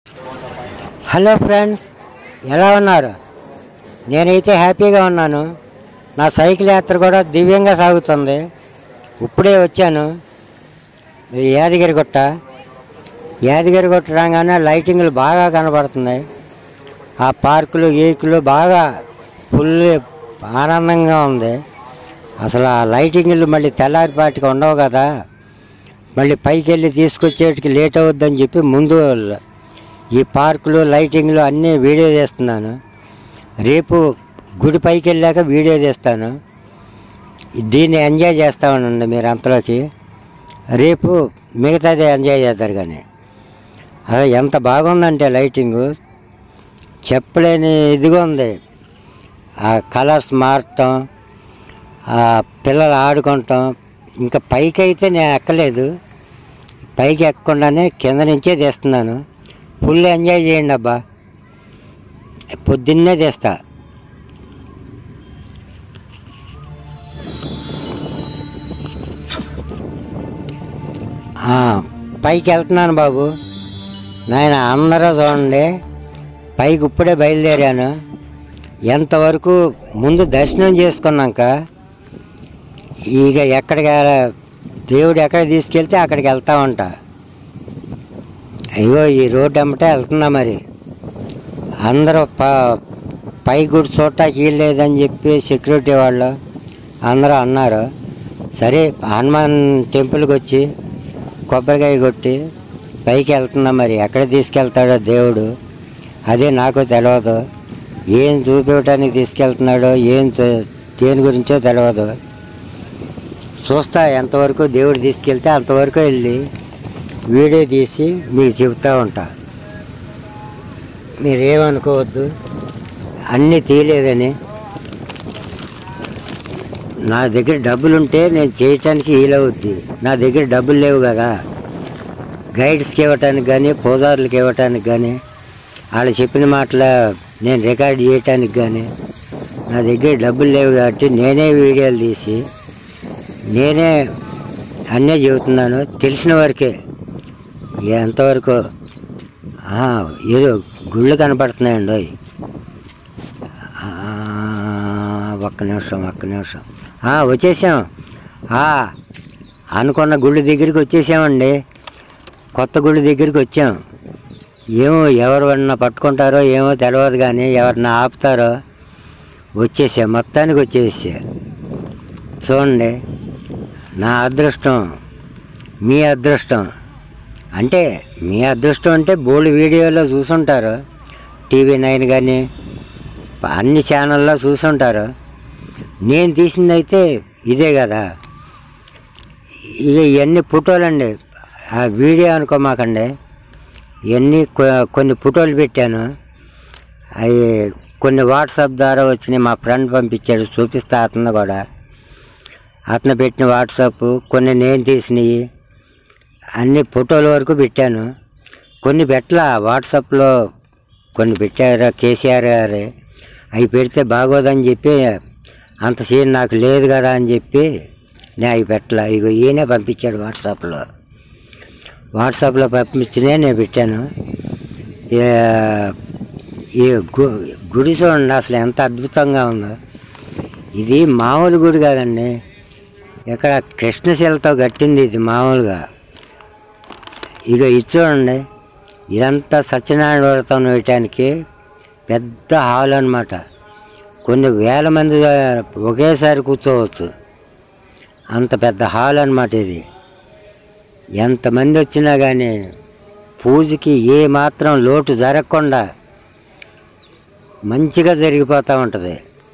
Hello friends ఎలా ఉన్నారు నేనైతే హ్యాపీగా ఉన్నాను నా సైకిల్ యాత్ర కూడా దివ్యంగా సాగుతుంది ఇప్పుడే వచ్చాను ఈ యాదగిరిగుట్ట యాదగిరిగుట్ట రాగానే లైటింగ్లు బాగా కనబడుతున్నాయి ఆ పార్కులు గీకులు బాగా ఫుల్ ఆనందంగా ఉంది అసలు ఆ లైటింగ్లు మళ్ళీ తెల్లారిపాటికి ఉండవు కదా మళ్ళీ పైకి వెళ్ళి తీసుకొచ్చేటికి లేట్ అవుద్దని చెప్పి ముందు ఈ పార్కులు లైటింగ్లు అన్నీ వీడియో తీస్తున్నాను రేపు గుడి పైకి వెళ్ళాక వీడియో తీస్తాను దీన్ని ఎంజాయ్ చేస్తా ఉండండి మీరు అంతలోకి రేపు మిగతాది ఎంజాయ్ చేస్తారు కానీ అలా ఎంత బాగుందంటే లైటింగు చెప్పలేని ఇదిగా ఉంది ఆ కలర్స్ మారటం ఆ పిల్లలు ఆడుకుంటాం ఇంకా పైకి అయితే నేను ఎక్కలేదు పైకి ఎక్కకుండానే కింద నుంచే తీస్తున్నాను ఫుల్ ఎంజాయ్ చేయండి అబ్బా పొద్దున్నే తీస్తా ఆ, పైకి వెళ్తున్నాను బాబు నాయన అందరూ చూడండి పైకి ఇప్పుడే బయలుదేరాను ఎంతవరకు ముందు దర్శనం చేసుకున్నాక ఇక ఎక్కడికి దేవుడు ఎక్కడ తీసుకెళ్తే అక్కడికి వెళ్తా ఉంటా అయ్యో ఈ రోడ్డు అమ్మటే వెళ్తున్నా మరి అందరూ ప పై గుడి చూడటానికి లేదని చెప్పి సెక్యూరిటీ వాళ్ళు అందరూ అన్నారు సరే హనుమాన్ టెంపుల్కి వచ్చి కొబ్బరికాయ కొట్టి పైకి వెళ్తున్నా మరి ఎక్కడ తీసుకెళ్తాడో దేవుడు అదే నాకు తెలియదు ఏం చూపించడానికి తీసుకెళ్తున్నాడో ఏం చే- దేని గురించో తెలియదు చూస్తా ఎంతవరకు దేవుడు తీసుకెళ్తే అంతవరకు వెళ్ళి వీడియో తీసి మీకు చెబుతూ ఉంటా మీరేమనుకోవద్దు అన్నీ తీయలేదని నా దగ్గర డబ్బులు ఉంటే నేను చేయటానికి వీలవుద్ది నా దగ్గర డబ్బులు లేవు కదా గైడ్స్కి ఇవ్వటానికి కానీ పోదారులకు ఇవ్వటానికి కానీ వాళ్ళు చెప్పిన మాటల నేను రికార్డ్ చేయటానికి కానీ నా దగ్గర డబ్బులు లేవు కాబట్టి నేనే వీడియోలు తీసి నేనే అన్నీ చెబుతున్నాను తెలిసిన వరకే ఎంతవరకు ఆ, ఏదో గుళ్ళు కనపడుతున్నాయండి ఓయ్. ఆ, ఒక్క నిమిషం ఒక్క నిమిషం ఆ, వచ్చేసాం ఆ, అనుకున్న గుళ్ళ దగ్గరికి వచ్చేసామండి కొత్త గుళ్ళ దగ్గరికి వచ్చాం ఏమో ఎవరివన్నా పట్టుకుంటారో ఏమో తెలియదు కానీ ఎవరిని ఆపుతారో వచ్చేసా మొత్తానికి వచ్చేసా చూడండి నా అదృష్టం మీ అదృష్టం అంటే మీ అదృష్టం అంటే బోల్డ్ వీడియోలో చూసుంటారు టీవీ నైన్ కానీ అన్ని ఛానల్లో చూసుంటారు నేను తీసిందైతే ఇదే కదా ఇక ఇవన్నీ ఫోటోలండి ఆ వీడియో అనుకోమాకండి ఇవన్నీ కొ- కొన్ని ఫోటోలు పెట్టాను అవి కొన్ని వాట్సాప్ ద్వారా వచ్చినాయి మా ఫ్రెండ్ పంపించాడు చూపిస్తా అతను కూడా అతను పెట్టిన వాట్సాప్ కొన్ని నేను తీసినవి అన్ని ఫోటోల వరకు పెట్టాను కొన్ని పెట్టలా వాట్సాప్లో కొన్ని పెట్టారు కేసీఆర్ గారు అవి పెడితే బాగోదని చెప్పి అంత సీన్ నాకు లేదు కదా అని చెప్పి నేను అవి పెట్టలా ఇగో ఈయనే పంపించాడు వాట్సాప్లో వాట్సాప్లో పంపించినే నేను పెట్టాను ఏ- ఈ గు- గుడి చూడండి అసలు ఎంత అద్భుతంగా ఉందో ఇది మామూలు గుడి కాదండి ఇక్కడ కృష్ణశిలతో కట్టింది ఇది మామూలుగా ఇక ఇది చూడండి ఇదంతా సత్యనారాయణ వ్రతం వేయటానికి పెద్ద హాల్ అన్నమాట కొన్ని వేల మంది ఒకేసారి కూర్చోవచ్చు అంత పెద్ద హాల్ అన్నమాట ఇది ఎంతమంది వచ్చినా కానీ పూజకి ఏ మాత్రం లోటు జరగకుండా మంచిగా జరిగిపోతూ ఉంటుంది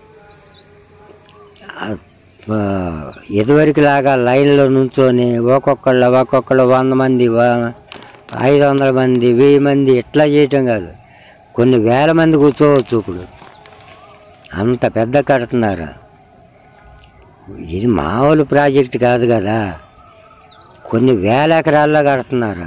ఇదివరకు లాగా లైన్లో నుంచొని ఒక్కొక్కళ్ళు ఒక్కొక్కళ్ళు వంద మంది వ- ఐదు వందల మంది వెయ్యి మంది ఇట్లా చేయటం కాదు కొన్ని వేల మంది కూర్చోవచ్చు ఇప్పుడు అంత పెద్ద కడుతున్నారు ఇది మామూలు ప్రాజెక్ట్ కాదు కదా కొన్ని వేల ఎకరాల్లో కడుతున్నారు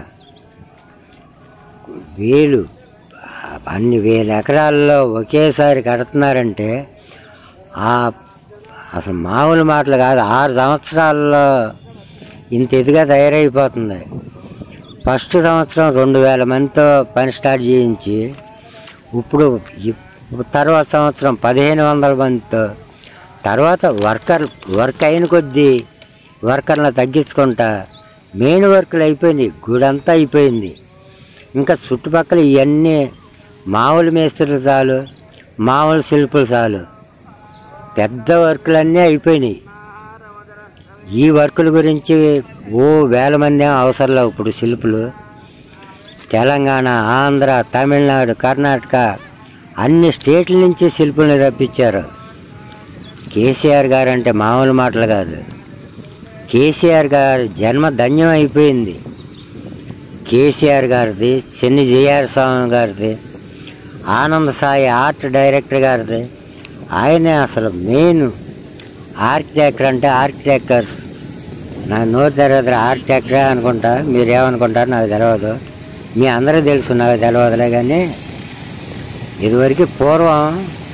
వేలు అన్ని వేల ఎకరాల్లో ఒకేసారి కడుతున్నారంటే ఆ అసలు మామూలు మాటలు కాదు ఆరు సంవత్సరాల్లో ఇంత ఇదిగా తయారైపోతుంది ఫస్ట్ సంవత్సరం రెండు వేల మందితో పని స్టార్ట్ చేయించి ఇప్పుడు ఇప్- తర్వాత సంవత్సరం పదిహేను వందల మందితో తర్వాత వర్కర్ వర్క్ అయిన కొద్దీ వర్కర్లను తగ్గించుకుంటా మెయిన్ వర్క్లు అయిపోయినాయి గుడంతా అయిపోయింది ఇంకా చుట్టుపక్కల ఇవన్నీ మామూలు మేస్త్రులు చాలు మామూలు శిల్పులు చాలు పెద్ద వర్కులన్నీ అయిపోయినాయి ఈ వర్కుల గురించి ఓ వేల మంది ఏం అవసరం లేవు ఇప్పుడు శిల్పులు తెలంగాణ ఆంధ్ర తమిళనాడు కర్ణాటక అన్ని స్టేట్ల నుంచి శిల్పుల్ని రప్పించారు కేసీఆర్ గారు అంటే మామూలు మాటలు కాదు కేసీఆర్ గారి జన్మ ధన్యం అయిపోయింది కేసీఆర్ గారిది చెన్ని జేఆర్ స్వామి గారిది ఆనంద్ సాయి ఆర్ట్ డైరెక్టర్ గారిది ఆయనే అసలు మెయిన్ ఆర్కిటెక్టర్ అంటే ఆర్కిటెక్టర్స్ నా నోరు తెరవదు ఆర్కిటెక్టరే అనుకుంటా మీరేమనుకుంటారు నాకు తెలియదు మీ అందరూ తెలుసు నాకు తెలియదులే కానీ ఇదివరకు పూర్వం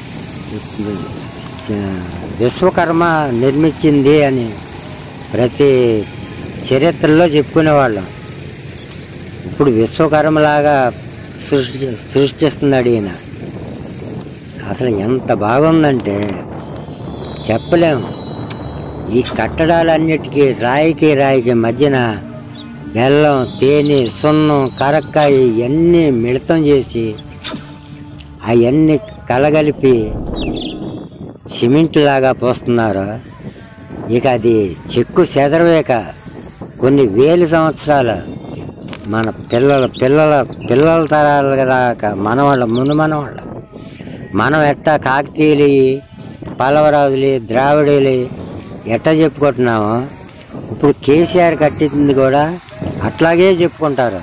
విశ్వకర్మ నిర్మించింది అని ప్రతి చరిత్రలో చెప్పుకునేవాళ్ళం ఇప్పుడు విశ్వకర్మలాగా సృష్టి సృష్టిస్తున్నాడు ఈయన అసలు ఎంత బాగుందంటే చెప్పలేము ఈ కట్టడాలన్నిటికీ రాయికి రాయికి మధ్యన బెల్లం తేనె సున్నం కరక్కాయ ఇవన్నీ మిళితం చేసి అవన్నీ కలగలిపి సిమెంట్ లాగా పోస్తున్నారు ఇక అది చెక్కు చెదరవేక కొన్ని వేల సంవత్సరాలు మన పిల్లల పిల్లల పిల్లల తరాల దాకా మనవాళ్ళ ముందు మనవాళ్ళ మనం ఎట్టా కాకతీయులు పల్లవరాజులు ద్రావిడీలు ఎట్టా చెప్పుకుంటున్నామో ఇప్పుడు కేసీఆర్ కట్టింది కూడా అట్లాగే చెప్పుకుంటారు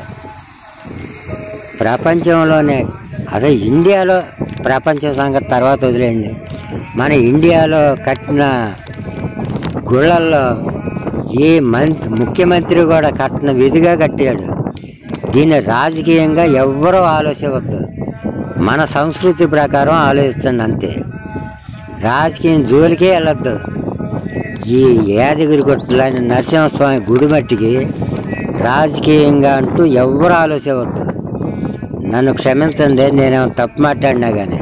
ప్రపంచంలోనే అసలు ఇండియాలో ప్రపంచ సంగతి తర్వాత వదిలేయండి మన ఇండియాలో కట్టిన గుళ్ళల్లో ఏ మంత్రి ముఖ్యమంత్రి కూడా కట్టిన విధిగా కట్టాడు దీన్ని రాజకీయంగా ఎవ్వరూ ఆలోచించవద్దు మన సంస్కృతి ప్రకారం ఆలోచించండి అంతే రాజకీయం జోలికే వెళ్ళొద్దు ఈ యాదగిరి కొట్టులాని నరసింహస్వామి గుడి మట్టికి రాజకీయంగా అంటూ ఎవ్వరు ఆలోచించవద్దు నన్ను క్షమించండి నేనేమో తప్పు మాట్లాడినా కానీ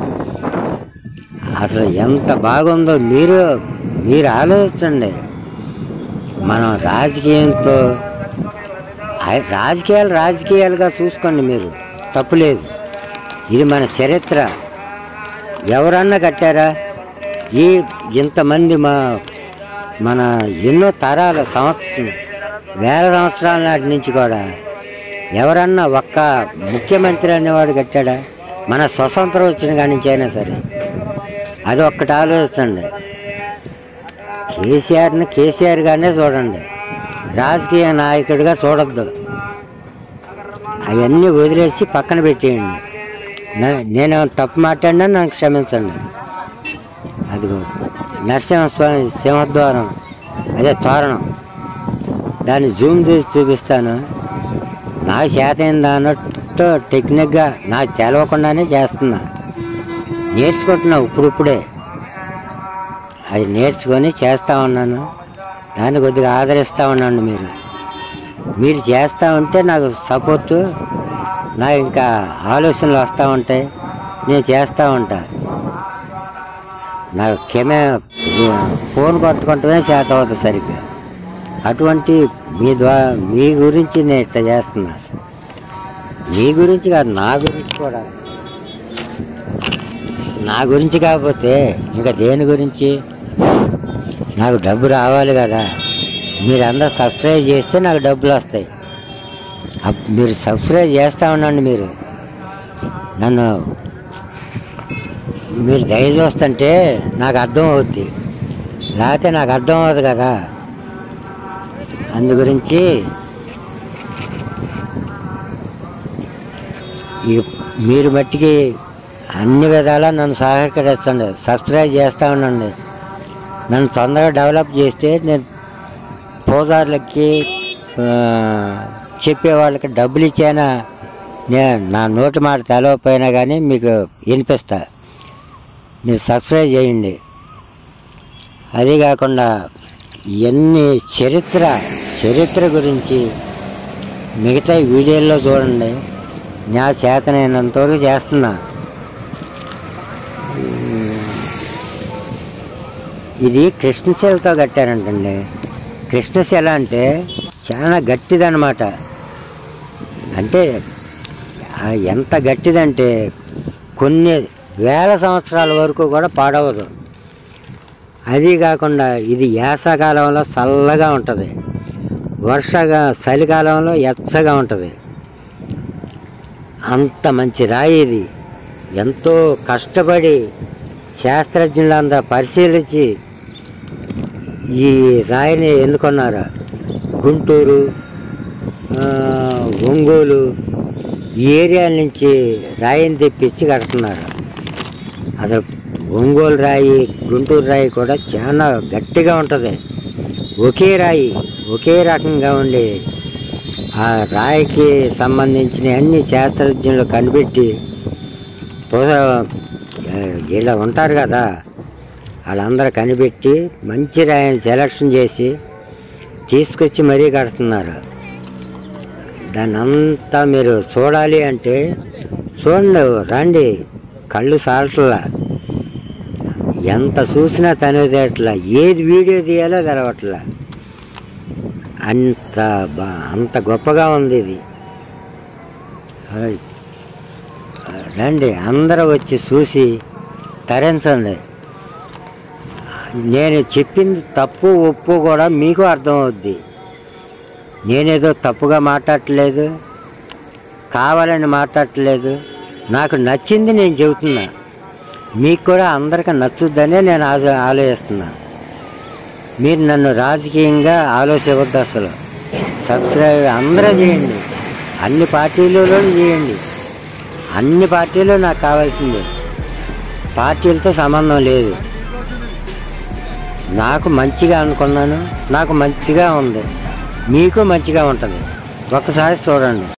అసలు ఎంత బాగుందో మీరు మీరు ఆలోచించండి మనం రాజకీయంతో ఆ- రాజకీయాలు రాజకీయాలుగా చూసుకోండి మీరు తప్పులేదు ఇది మన చరిత్ర ఎవరన్నా కట్టారా ఈ ఇంతమంది మా మన ఎన్నో తరాల సంవత్సరం వేల సంవత్సరాల నాటి నుంచి కూడా ఎవరన్నా ఒక్క ముఖ్యమంత్రి అనేవాడు కట్టాడా మన స్వతంత్రం వచ్చిన కాడి నుంచి అయినా సరే అది ఒక్కటి ఆలోచించండి కేసీఆర్ని కేసీఆర్ గానే చూడండి రాజకీయ నాయకుడిగా చూడొద్దు అవన్నీ వదిలేసి పక్కన పెట్టేయండి నే- నేనేమైనా తప్పు మాట్లాడినా నన్ను క్షమించండి అదిగో నరసింహస్వామి సింహద్వారం అదే తోరణం దాన్ని జూమ్ చేసి చూపిస్తాను నాకు చేతైంది అన్నట్టు టెక్నిక్గా నాకు తెలవకుండానే చేస్తున్నా నేర్చుకుంటున్నా ఇప్పుడిప్పుడే అది నేర్చుకొని చేస్తూ ఉన్నాను దాన్ని కొద్దిగా ఆదరిస్తూ ఉన్నాను మీరు మీరు చేస్తూ ఉంటే నాకు సపోర్టు నాకు ఇంకా ఆలోచనలు వస్తూ ఉంటాయి నేను చేస్తూ ఉంటా నాకు కెమె ఫోన్ పట్టుకుంటమే చేత అవుతుంది సరిగ్గా అటువంటి మీ ద్వారా మీ గురించి నేను ఇట్లా చేస్తున్నా మీ గురించి కాదు నా గురించి కూడా నా గురించి కాకపోతే ఇంకా దేని గురించి నాకు డబ్బు రావాలి కదా మీరు అందరు సబ్స్క్రైబ్ చేస్తే నాకు డబ్బులు వస్తాయి అప్- మీరు సబ్స్క్రైబ్ చేస్తూ ఉండండి మీరు నన్ను మీరు దయ చూస్తుంటే నాకు అర్థం అవుద్ది లేకపోతే నాకు అర్థం అవ్వదు కదా అందు గురించి ఈ మీరు మట్టికి అన్ని విధాలా నన్ను సహకరించండి సబ్స్క్రైబ్ చేస్తూ ఉండండి నన్ను తొందరగా డెవలప్ చేస్తే నేను పోదారులకి ఆ, చెప్పే వాళ్ళకి డబ్బులు ఇచ్చానా నేను నా నోటి మాట తెలవకపోయినా కానీ మీకు వినిపిస్తా మీరు సబ్స్క్రైబ్ చేయండి అదే కాకుండా ఎన్ని చరిత్ర చరిత్ర గురించి మిగతా ఈ వీడియోల్లో చూడండి నా చేతనైనంత వరకు చేస్తున్నా ఇది కృష్ణశిలతో కట్టారంటండి కృష్ణశిల అంటే చాలా గట్టిదన్నమాట అంటే ఆ ఎంత గట్టిదంటే కొన్ని వేల సంవత్సరాల వరకు కూడా పాడవదు అది కాకుండా ఇది వేసవకాలంలో చల్లగా ఉంటుంది వర్షగా చలికాలంలో ఎచ్చగా ఉంటుంది అంత మంచి రాయి ఇది ఎంతో కష్టపడి శాస్త్రజ్ఞులంతా పరిశీలించి ఈ రాయిని ఎన్నుకున్నారు గుంటూరు ఆ, ఒంగోలు ఈ ఏరియా నుంచి రాయిని తెప్పించి కడుతున్నారు అసలు ఒంగోలు రాయి గుంటూరు రాయి కూడా చాలా గట్టిగా ఉంటుంది ఒకే రాయి ఒకే రకంగా ఉండి ఆ రాయికి సంబంధించిన అన్ని శాస్త్రజ్ఞులు కనిపెట్టి పొద ఇలా ఉంటారు కదా వాళ్ళందరూ కనిపెట్టి మంచి రాయిని సెలక్షన్ చేసి తీసుకొచ్చి మరీ కడుతున్నారు దాన్ని అంతా మీరు చూడాలి అంటే చూడండి రండి కళ్ళు సాలట్లా ఎంత చూసినా తనేదేట్లా ఏది వీడియో తీయాలో తెలవట్లా అంత బా అంత గొప్పగా ఉంది ఇది అయ్. రండి అందరూ వచ్చి చూసి తరించండి నేను చెప్పింది తప్పు ఒప్పు కూడా మీకు అర్థమవుద్ది నేనేదో తప్పుగా మాట్లాడట్లేదు కావాలని మాట్లాడట్లేదు నాకు నచ్చింది నేను చెబుతున్నా మీకు కూడా అందరికీ నచ్చుద్దనే నేను ఆలో ఆలోచిస్తున్నా మీరు నన్ను రాజకీయంగా ఆలోచించవద్దు అసలు సబ్స్క్రైబ్ అందరూ చేయండి అన్ని పార్టీలలో చేయండి అన్ని పార్టీలు నాకు కావాల్సిందే పార్టీలతో సంబంధం లేదు నాకు మంచిగా అనుకున్నాను నాకు మంచిగా ఉంది మీకు మంచిగా ఉంటుంది ఒక్కసారి చూడండి